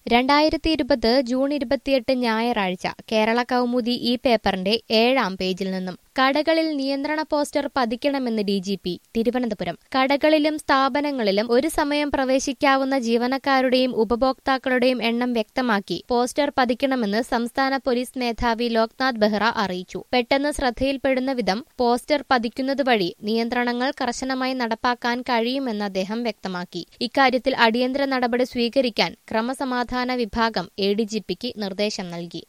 രണ്ടായിരത്തി ഇരുപത് ജൂൺ ഇരുപത്തിയെട്ട് ഞായറാഴ്ച കേരള കൗമുദി ഈ പേപ്പറിന്റെ ഏഴാം പേജിൽ നിന്നും കടകളിൽ നിയന്ത്രണ പോസ്റ്റർ പതിക്കണമെന്ന് ഡി ജി പി തിരുവനന്തപുരം കടകളിലും സ്ഥാപനങ്ങളിലും ഒരു സമയം പ്രവേശിക്കാവുന്ന ജീവനക്കാരുടെയും ഉപഭോക്താക്കളുടെയും എണ്ണം വ്യക്തമാക്കി പോസ്റ്റർ പതിക്കണമെന്ന് സംസ്ഥാന പോലീസ് മേധാവി ലോക്നാഥ് ബെഹ്റ അറിയിച്ചു പെട്ടെന്ന് ശ്രദ്ധയിൽപ്പെടുന്ന വിധം പോസ്റ്റർ പതിക്കുന്നത് വഴി നിയന്ത്രണങ്ങൾ കർശനമായി നടപ്പാക്കാൻ കഴിയുമെന്ന് അദ്ദേഹം വ്യക്തമാക്കി ഇക്കാര്യത്തിൽ അടിയന്തര നടപടി സ്വീകരിക്കാൻ ക്രമസമാധാന വിഭാഗം എ ഡി ജി പിക്ക് നിർദ്ദേശം നൽകി